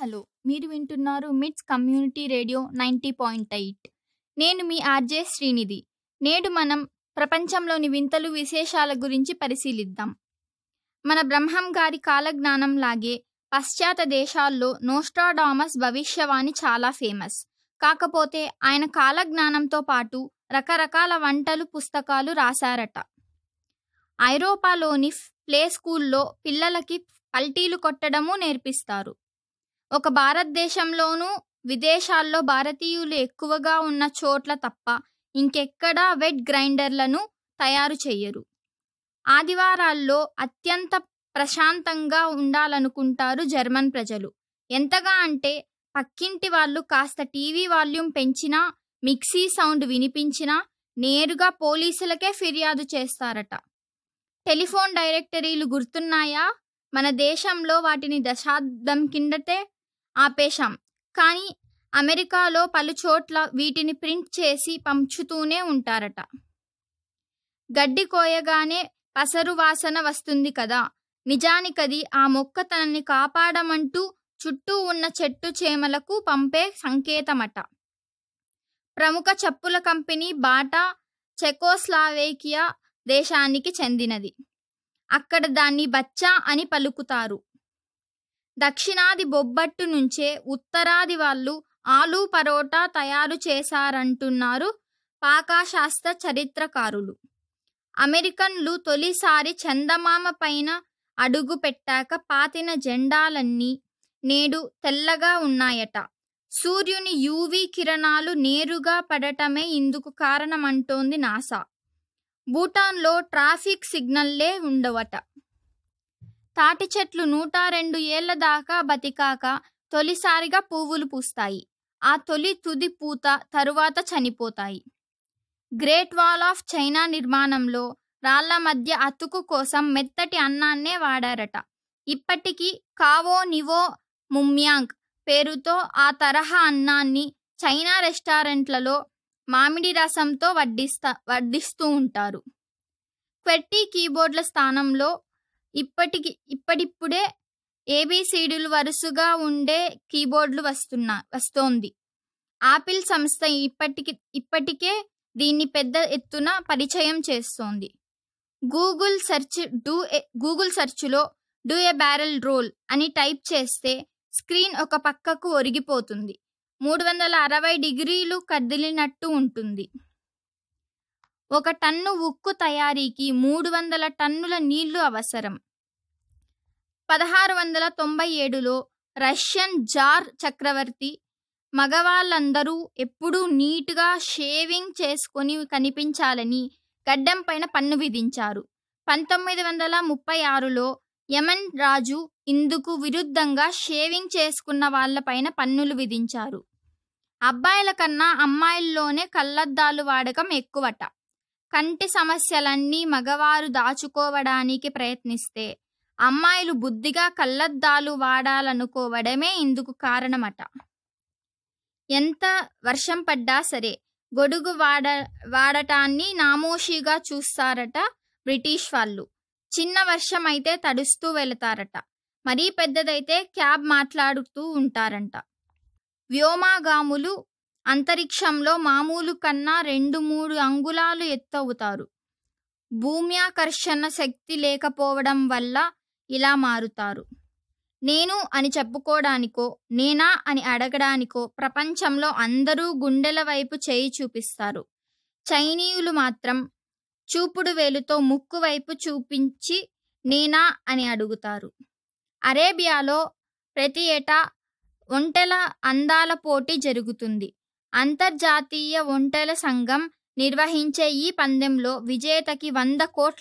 hello మీరు వింటున్నారు MITS community radio ninety point eight నేను మీ ఆర్జే శ్రీనిధి నేడు మనం ప్రపంచంలోని వింతలు విశేషాల గురించి పరిశీలిద్దాం మన బ్రహ్మం గారి కాలజ్ఞానం లాగే పాశ్చాత్య దేశాల్లో నోస్ట్రాడామస్ భవిష్యవాణి చాలా ఫేమస్ కాకపోతే ఆయన కాలజ్ఞానంతో పాటు రకరకాల వంటలు పుస్తకాలు రాశారట ఐరోపాలోని ప్లే స్కూల్లో పిల్లలకి పల్టీలు కొట్టడము నేర్పిస్తారు ఒక భారతదేశంలోనూ విదేశాల్లో భారతీయులు ఎక్కువగా ఉన్న చోట్ల తప్ప ఇంకెక్కడా వెట్ గ్రైండర్లను తయారు చెయ్యరు ఆదివారాల్లో అత్యంత ప్రశాంతంగా ఉండాలనుకుంటారు జర్మన్ ప్రజలు ఎంతగా అంటే పక్కింటి వాళ్ళు కాస్త టీవీ వాల్యూమ్ పెంచినా మిక్సీ సౌండ్ వినిపించినా నేరుగా పోలీసులకే ఫిర్యాదు చేస్తారట టెలిఫోన్ డైరెక్టరీలు గుర్తున్నాయా మన దేశంలో వాటిని దశాబ్దం కిందటే ఆపేశాం కానీ అమెరికాలో పలు చోట్ల వీటిని ప్రింట్ చేసి పంచుతూనే ఉంటారట గడ్డి కోయగానే పసరు వాసన వస్తుంది కదా నిజానికది ఆ మొక్క తనని కాపాడమంటూ చుట్టూ ఉన్న చెట్టు చేమలకు పంపే సంకేతమట ప్రముఖ చెప్పుల కంపెనీ బాటా చెకోస్లావేకియా దేశానికి చెందినది అక్కడ దాన్ని బచ్చా అని పలుకుతారు దక్షిణాది బొబ్బట్టు నుంచే ఉత్తరాది వాళ్ళు ఆలు పరోటా తయారు చేశారంటున్నారు పాకాశాస్త్ర చరిత్రకారులు అమెరికన్లు తొలిసారి చందమామ పైన అడుగు పెట్టాక పాతిన జెండాలన్నీ నేడు తెల్లగా ఉన్నాయట సూర్యుని యూవీ కిరణాలు నేరుగా పడటమే ఇందుకు కారణమంటోంది నాసా భూటాన్లో ట్రాఫిక్ సిగ్నల్లే ఉండవట తాటి చెట్లు నూట రెండు ఏళ్ల దాకా బతికాక తొలిసారిగా పువ్వులు పూస్తాయి ఆ తొలి తుది పూత తరువాత చనిపోతాయి గ్రేట్ వాల్ ఆఫ్ చైనా నిర్మాణంలో రాళ్ల మధ్య అతుకు కోసం మెత్తటి అన్నాన్నే వాడారట ఇప్పటికీ కావో నివో ముమ్యాంగ్ పేరుతో ఆ తరహా అన్నాన్ని చైనా రెస్టారెంట్లలో మామిడి రసంతో వడ్డిస్తా వడ్డిస్తూ ఉంటారు క్వెట్టి కీబోర్డ్ల స్థానంలో ఇప్పటికి ఇప్పటిప్పుడే ఏబిసిడీలు వరుసగా ఉండే కీబోర్డులు వస్తున్నా వస్తోంది ఆపిల్ సంస్థ ఇప్పటికి ఇప్పటికే దీన్ని పెద్ద ఎత్తున పరిచయం చేస్తోంది గూగుల్ సెర్చ్ డూ గూగుల్ సెర్చ్లో డూ ఏ బ్యారెల్ రోల్ అని టైప్ చేస్తే స్క్రీన్ ఒక పక్కకు ఒరిగిపోతుంది మూడు వందల అరవై డిగ్రీలు కదిలినట్టు ఉంటుంది ఒక టన్ను ఉక్కు తయారీకి మూడు వందల టన్నుల నీళ్లు అవసరం పదహారు వందల తొంభై ఏడులో రష్యన్ జార్ చక్రవర్తి మగవాళ్ళందరూ ఎప్పుడూ నీట్గా షేవింగ్ చేసుకొని కనిపించాలని గడ్డం పైన పన్ను విధించారు పంతొమ్మిది వందల ముప్పై ఆరులో యమన్ రాజు ఇందుకు విరుద్ధంగా షేవింగ్ చేసుకున్న వాళ్లపైన పన్నులు విధించారు అబ్బాయిల కన్నా అమ్మాయిల్లోనే కళ్ళద్దాలు వాడకం ఎక్కువట కంటి సమస్యలన్నీ మగవారు దాచుకోవడానికి ప్రయత్నిస్తే అమ్మాయిలు బుద్ధిగా కళ్ళద్దాలు వాడాలనుకోవడమే ఇందుకు కారణమట ఎంత వర్షం పడ్డా సరే గొడుగు వాడ వాడటాన్ని నామోషిగా చూస్తారట బ్రిటిష్ వాళ్ళు చిన్న వర్షం అయితే తడుస్తూ వెళతారట మరీ పెద్దదైతే క్యాబ్ మాట్లాడుతూ ఉంటారంట వ్యోమాగాములు అంతరిక్షంలో మామూలు కన్నా రెండు మూడు అంగుళాలు ఎత్తవుతారు భూమ్యాకర్షణ శక్తి లేకపోవడం వల్ల ఇలా మారుతారు నేను అని చెప్పుకోవడానికో నేనా అని అడగడానికో ప్రపంచంలో అందరూ గుండెల వైపు చేయి చూపిస్తారు చైనీయులు మాత్రం చూపుడు వేలుతో ముక్కు వైపు చూపించి నేనా అని అడుగుతారు అరేబియాలో ప్రతి ఏటా ఒంటెల అందాల పోటీ జరుగుతుంది అంతర్జాతీయ ఒంటెల సంఘం నిర్వహించే ఈ పందెంలో విజేతకి వంద కోట్ల